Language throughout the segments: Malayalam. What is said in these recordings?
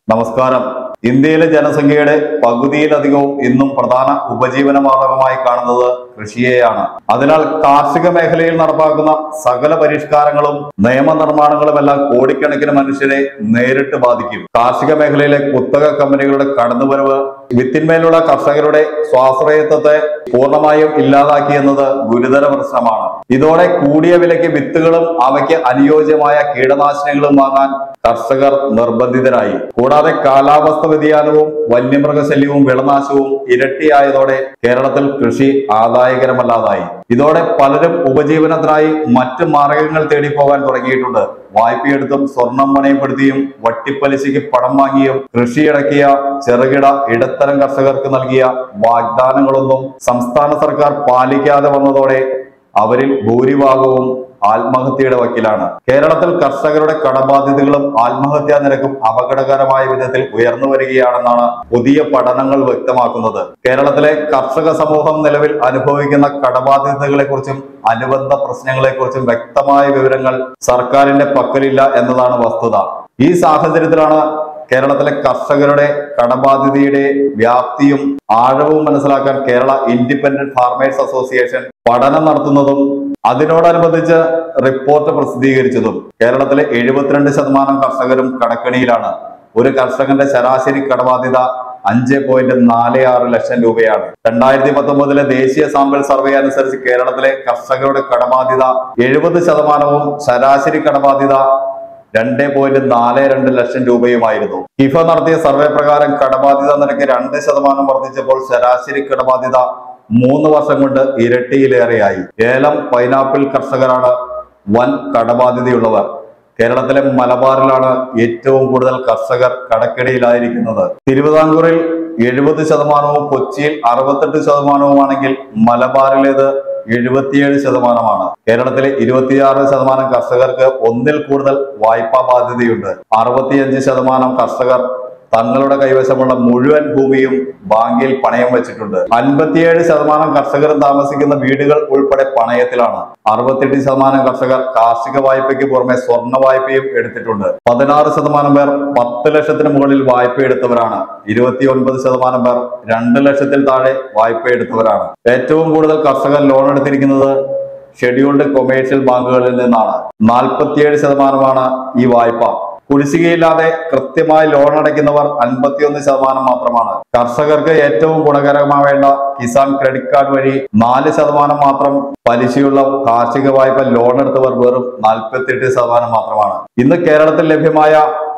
നമസ്കാരം ഇന്ത്യയിലെ ജനസംഖ്യയുടെ പകുതിയിലധികവും ഇന്നും പ്രധാന ഉപജീവന മാർഗമായി കാണുന്നത് കൃഷിയെയാണ് അതിനാൽ കാർഷിക മേഖലയിൽ നടപ്പാക്കുന്ന സകല പരിഷ്കാരങ്ങളും നിയമനിർമ്മാണങ്ങളും എല്ലാം കോടിക്കണക്കിന് മനുഷ്യരെ നേരിട്ട് ബാധിക്കും കാർഷിക മേഖലയിലെ കുത്തക കമ്പനികളുടെ കടന്നുവരവ് വിത്തിന്മേലുള്ള കർഷകരുടെ സ്വാശ്രയത്വത്തെ പൂർണ്ണമായും ഇല്ലാതാക്കി എന്നത് ഗുരുതര പ്രശ്നമാണ് ഇതോടെ കൂടിയ വിലയ്ക്ക് വിത്തുകളും അവയ്ക്ക് അനുയോജ്യമായ കീടനാശിനികളും വാങ്ങാൻ കർഷകർ നിർബന്ധിതരായി കൂടാതെ കാലാവസ്ഥ വ്യതിയാനവും വന്യമൃഗശല്യവും വിളനാശവും ഇരട്ടിയായതോടെ കേരളത്തിൽ കൃഷി ആദായകരമല്ലാതായി ഇതോടെ പലരും ഉപജീവനത്തിനായി മറ്റ് മാർഗങ്ങൾ തേടി പോകാൻ തുടങ്ങിയിട്ടുണ്ട് വായ്പയെടുത്തും സ്വർണം പണയപ്പെടുത്തിയും വട്ടിപ്പലിശയ്ക്ക് പണം വാങ്ങിയും കൃഷിയിടക്കിയ ചെറുകിട ഇടത്തരം കർഷകർക്ക് നൽകിയ വാഗ്ദാനങ്ങളൊന്നും സംസ്ഥാന സർക്കാർ പാലിക്കാതെ വന്നതോടെ അവരിൽ ഭൂരിഭാഗവും ആത്മഹത്യയുടെ വക്കിലാണ് കേരളത്തിൽ കർഷകരുടെ കടബാധ്യതകളും ആത്മഹത്യാ നിരക്കും അപകടകരമായ വിധത്തിൽ ഉയർന്നു വരികയാണെന്നാണ് പുതിയ പഠനങ്ങൾ വ്യക്തമാക്കുന്നത് കേരളത്തിലെ കർഷക സമൂഹം നിലവിൽ അനുഭവിക്കുന്ന കടബാധ്യതകളെക്കുറിച്ചും അനുബന്ധ പ്രശ്നങ്ങളെക്കുറിച്ചും വ്യക്തമായ വിവരങ്ങൾ സർക്കാരിന്റെ പക്കലില്ല എന്നതാണ് വസ്തുത ഈ സാഹചര്യത്തിലാണ് കേരളത്തിലെ കർഷകരുടെ കടബാധ്യതയുടെ വ്യാപ്തിയും ആഴവും മനസ്സിലാക്കാൻ കേരള ഇൻഡിപെൻഡന്റ് ഫാർമേഴ്സ് അസോസിയേഷൻ പഠനം നടത്തുന്നതും അതിനോടനുബന്ധിച്ച് റിപ്പോർട്ട് പ്രസിദ്ധീകരിച്ചതും കേരളത്തിലെ എഴുപത്തിരണ്ട് ശതമാനം കർഷകരും കടക്കണിയിലാണ് ഒരു കർഷകന്റെ ശരാശരി കടബാധ്യത അഞ്ച് പോയിന്റ് നാല് ആറ് ലക്ഷം രൂപയാണ് രണ്ടായിരത്തി പത്തൊമ്പതിലെ ദേശീയ സാമ്പിൾ സർവേ അനുസരിച്ച് കേരളത്തിലെ കർഷകരുടെ കടബാധ്യത എഴുപത് ശതമാനവും ശരാശരി കടബാധ്യത രണ്ട് പോയിന്റ് നാല് രണ്ട് ലക്ഷം രൂപയുമായിരുന്നു കിഫ നടത്തിയ സർവേ പ്രകാരം കടബാധ്യത നിരക്ക് രണ്ട് ശതമാനം വർദ്ധിച്ചപ്പോൾ ശരാശരി കടബാധ്യത മൂന്ന് വർഷം കൊണ്ട് ഇരട്ടിയിലേറെയായി ഏലം പൈനാപ്പിൾ കർഷകരാണ് വൻ കടബാധ്യതയുള്ളവർ കേരളത്തിലെ മലബാറിലാണ് ഏറ്റവും കൂടുതൽ കർഷകർ കടക്കിടയിലായിരിക്കുന്നത് തിരുവിതാംകൂറിൽ എഴുപത് ശതമാനവും കൊച്ചിയിൽ അറുപത്തെട്ട് ശതമാനവുമാണെങ്കിൽ മലബാറിലേത് എഴുപത്തിയേഴ് ശതമാനമാണ് കേരളത്തിലെ ഇരുപത്തിയാറ് ശതമാനം കർഷകർക്ക് ഒന്നിൽ കൂടുതൽ വായ്പാ ബാധ്യതയുണ്ട് അറുപത്തിയഞ്ച് ശതമാനം കർഷകർ തങ്ങളുടെ കൈവശമുള്ള മുഴുവൻ ഭൂമിയും ബാങ്കിൽ പണയം വെച്ചിട്ടുണ്ട് അൻപത്തിയേഴ് ശതമാനം കർഷകരും താമസിക്കുന്ന വീടുകൾ ഉൾപ്പെടെ പണയത്തിലാണ് അറുപത്തെട്ട് ശതമാനം കർഷകർ കാർഷിക വായ്പയ്ക്ക് പുറമെ സ്വർണ്ണ വായ്പയും എടുത്തിട്ടുണ്ട് പതിനാറ് ശതമാനം പേർ പത്ത് ലക്ഷത്തിന് മുകളിൽ വായ്പ എടുത്തവരാണ് ഇരുപത്തിയൊൻപത് ശതമാനം പേർ രണ്ട് ലക്ഷത്തിൽ താഴെ വായ്പ എടുത്തവരാണ് ഏറ്റവും കൂടുതൽ കർഷകർ ലോൺ എടുത്തിരിക്കുന്നത് ഷെഡ്യൂൾഡ് കൊമേഴ്ഷ്യൽ ബാങ്കുകളിൽ നിന്നാണ് നാൽപ്പത്തിയേഴ് ശതമാനമാണ് ഈ വായ്പ കുടിശ്ശികയില്ലാതെ കൃത്യമായി ലോൺ അടയ്ക്കുന്നവർ അൻപത്തിയൊന്ന് ശതമാനം മാത്രമാണ് കർഷകർക്ക് ഏറ്റവും ഗുണകരമാവേണ്ട കിസാൻ ക്രെഡിറ്റ് കാർഡ് വഴി നാല് ശതമാനം മാത്രം പലിശയുള്ള കാർഷിക വായ്പ ലോൺ എടുത്തവർ വെറും നാൽപ്പത്തിയെട്ട് ശതമാനം മാത്രമാണ് ഇന്ന് കേരളത്തിൽ ലഭ്യമായ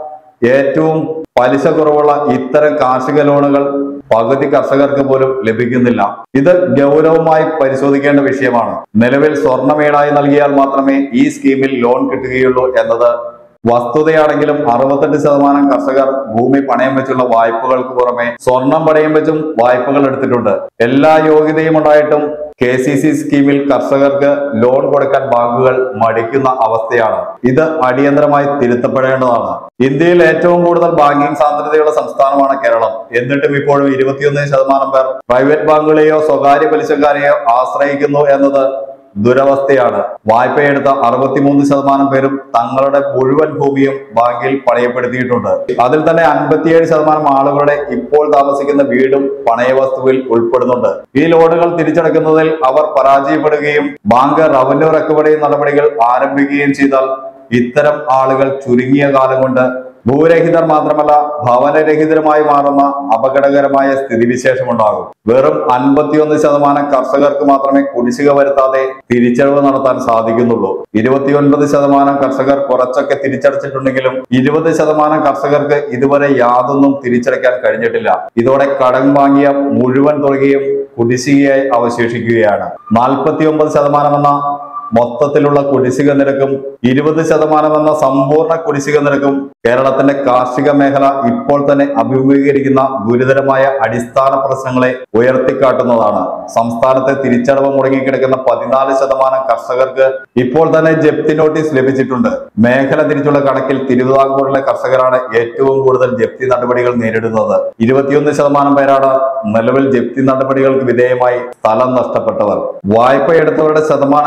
ഏറ്റവും പലിശ കുറവുള്ള ഇത്തരം കാർഷിക ലോണുകൾ പകുതി കർഷകർക്ക് പോലും ലഭിക്കുന്നില്ല ഇത് ഗൗരവമായി പരിശോധിക്കേണ്ട വിഷയമാണ് നിലവിൽ സ്വർണ്ണമേടായി നൽകിയാൽ മാത്രമേ ഈ സ്കീമിൽ ലോൺ കിട്ടുകയുള്ളൂ എന്നത് വസ്തുതയാണെങ്കിലും അറുപത്തെട്ട് ശതമാനം കർഷകർ ഭൂമി പണയം വെച്ചുള്ള വായ്പകൾക്ക് പുറമെ സ്വർണം പണയം വെച്ചും വായ്പകൾ എടുത്തിട്ടുണ്ട് എല്ലാ യോഗ്യതയും ഉണ്ടായിട്ടും കെ സി സി സ്കീമിൽ കർഷകർക്ക് ലോൺ കൊടുക്കാൻ ബാങ്കുകൾ മടിക്കുന്ന അവസ്ഥയാണ് ഇത് അടിയന്തരമായി തിരുത്തപ്പെടേണ്ടതാണ് ഇന്ത്യയിൽ ഏറ്റവും കൂടുതൽ ബാങ്കിംഗ് സാന്ദ്രതയുള്ള സംസ്ഥാനമാണ് കേരളം എന്നിട്ടും ഇപ്പോഴും ഇരുപത്തിയൊന്ന് ശതമാനം പേർ പ്രൈവറ്റ് ബാങ്കുകളെയോ സ്വകാര്യ പലിശക്കാരെയോ ആശ്രയിക്കുന്നു എന്നത് ദുരവസ്ഥയാണ് വായ്പയെടുത്ത അറുപത്തിമൂന്ന് ശതമാനം പേരും തങ്ങളുടെ മുഴുവൻ ഭൂമിയും ബാങ്കിൽ പണയപ്പെടുത്തിയിട്ടുണ്ട് അതിൽ തന്നെ അൻപത്തിയേഴ് ശതമാനം ആളുകളുടെ ഇപ്പോൾ താമസിക്കുന്ന വീടും പണയവസ്തുവിൽ ഉൾപ്പെടുന്നുണ്ട് ഈ ലോണുകൾ തിരിച്ചടക്കുന്നതിൽ അവർ പരാജയപ്പെടുകയും ബാങ്ക് റവന്യൂ റിക്കവറി നടപടികൾ ആരംഭിക്കുകയും ചെയ്താൽ ഇത്തരം ആളുകൾ ചുരുങ്ങിയ കാലം കൊണ്ട് ഭൂരഹിതർ മാത്രമല്ല ഭവനരഹിതരുമായി മാറുന്ന അപകടകരമായ സ്ഥിതിവിശേഷമുണ്ടാകും വെറും അൻപത്തിയൊന്ന് ശതമാനം കർഷകർക്ക് മാത്രമേ കുടിശ്ശിക വരുത്താതെ തിരിച്ചടവ് നടത്താൻ സാധിക്കുന്നുള്ളൂ ഇരുപത്തിയൊൻപത് ശതമാനം കർഷകർ കുറച്ചൊക്കെ തിരിച്ചടച്ചിട്ടുണ്ടെങ്കിലും ഇരുപത് ശതമാനം കർഷകർക്ക് ഇതുവരെ യാതൊന്നും തിരിച്ചടയ്ക്കാൻ കഴിഞ്ഞിട്ടില്ല ഇതോടെ കടം വാങ്ങിയ മുഴുവൻ തുകയും കുടിശ്ശികയായി അവശേഷിക്കുകയാണ് നാൽപ്പത്തി ഒമ്പത് ശതമാനം എന്ന മൊത്തത്തിലുള്ള കുടിശ്ശിക നിരക്കും ഇരുപത് ശതമാനം എന്ന സമ്പൂർണ്ണ കുടിശ്ശിക നിരക്കും കേരളത്തിന്റെ കാർഷിക മേഖല ഇപ്പോൾ തന്നെ അഭിമുഖീകരിക്കുന്ന ഗുരുതരമായ അടിസ്ഥാന പ്രശ്നങ്ങളെ ഉയർത്തിക്കാട്ടുന്നതാണ് സംസ്ഥാനത്തെ തിരിച്ചടവ് മുടങ്ങിക്കിടക്കുന്ന പതിനാല് ശതമാനം കർഷകർക്ക് ഇപ്പോൾ തന്നെ ജപ്തി നോട്ടീസ് ലഭിച്ചിട്ടുണ്ട് മേഖല തിരിച്ചുള്ള കണക്കിൽ തിരുവിതാംകൂറിലെ കർഷകരാണ് ഏറ്റവും കൂടുതൽ ജപ്തി നടപടികൾ നേരിടുന്നത് ഇരുപത്തിയൊന്ന് ശതമാനം പേരാണ് നിലവിൽ ജപ്തി നടപടികൾക്ക് വിധേയമായി സ്ഥലം നഷ്ടപ്പെട്ടവർ വായ്പ എടുത്തവരുടെ ശതമാന കണക്കിലും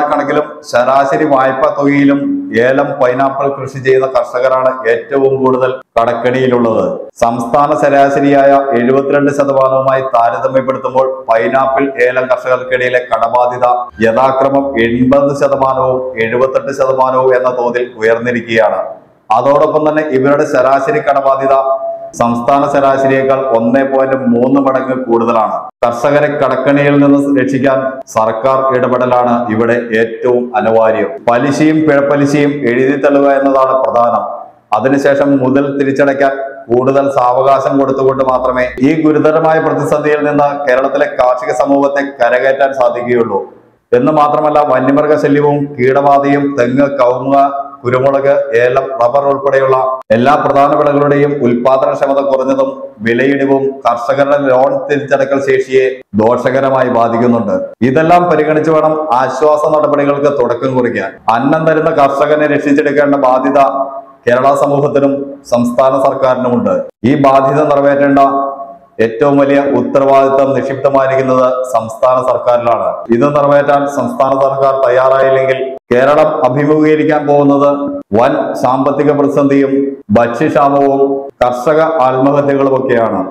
ശരാശരി വായ്പാ തുകയിലും ഏലം പൈനാപ്പിൾ കൃഷി ചെയ്യുന്ന കർഷകരാണ് ഏറ്റവും കൂടുതൽ കടക്കണിയിലുള്ളത് സംസ്ഥാന ശരാശരിയായ എഴുപത്തിരണ്ട് ശതമാനവുമായി താരതമ്യപ്പെടുത്തുമ്പോൾ പൈനാപ്പിൾ ഏലം കർഷകർക്കിടയിലെ കടബാധ്യത യഥാക്രമം എൺപത് ശതമാനവും എഴുപത്തെട്ട് ശതമാനവും എന്ന തോതിൽ ഉയർന്നിരിക്കുകയാണ് അതോടൊപ്പം തന്നെ ഇവരുടെ ശരാശരി കടബാധ്യത സംസ്ഥാന ശരാശരിയേക്കാൾ ഒന്നേ പോയിന്റ് മൂന്ന് മടങ്ങ് കൂടുതലാണ് കർഷകരെ കടക്കണിയിൽ നിന്ന് രക്ഷിക്കാൻ സർക്കാർ ഇടപെടലാണ് ഇവിടെ ഏറ്റവും അനിവാര്യം പലിശയും പിഴപ്പലിശയും എഴുതി തള്ളുക എന്നതാണ് പ്രധാനം അതിനുശേഷം മുതൽ തിരിച്ചടയ്ക്കാൻ കൂടുതൽ സാവകാശം കൊടുത്തുകൊണ്ട് മാത്രമേ ഈ ഗുരുതരമായ പ്രതിസന്ധിയിൽ നിന്ന് കേരളത്തിലെ കാർഷിക സമൂഹത്തെ കരകയറ്റാൻ സാധിക്കുകയുള്ളൂ എന്ന് മാത്രമല്ല വന്യമൃഗ ശല്യവും കീടബാധയും തെങ്ങ് കവുങ്ങ കുരുമുളക് ഏലം റബ്ബർ ഉൾപ്പെടെയുള്ള എല്ലാ പ്രധാന വിളകളുടെയും ഉൽപാദനക്ഷമത കുറഞ്ഞതും വിലയിടിവും കർഷകരുടെ ലോൺ തിരിച്ചടക്കൽ ശേഷിയെ ദോഷകരമായി ബാധിക്കുന്നുണ്ട് ഇതെല്ലാം പരിഗണിച്ചു വേണം ആശ്വാസ നടപടികൾക്ക് തുടക്കം കുറിക്കാൻ അന്നം തരുന്ന കർഷകനെ രക്ഷിച്ചെടുക്കേണ്ട ബാധ്യത കേരള സമൂഹത്തിനും സംസ്ഥാന സർക്കാരിനുമുണ്ട് ഈ ബാധ്യത നിറവേറ്റേണ്ട ഏറ്റവും വലിയ ഉത്തരവാദിത്തം നിക്ഷിപ്തമായിരിക്കുന്നത് സംസ്ഥാന സർക്കാരിലാണ് ഇത് നിറവേറ്റാൻ സംസ്ഥാന സർക്കാർ തയ്യാറായില്ലെങ്കിൽ കേരളം അഭിമുഖീകരിക്കാൻ പോകുന്നത് വൻ സാമ്പത്തിക പ്രതിസന്ധിയും ഭക്ഷ്യക്ഷാമവും കർഷക ആത്മഹത്യകളുമൊക്കെയാണ്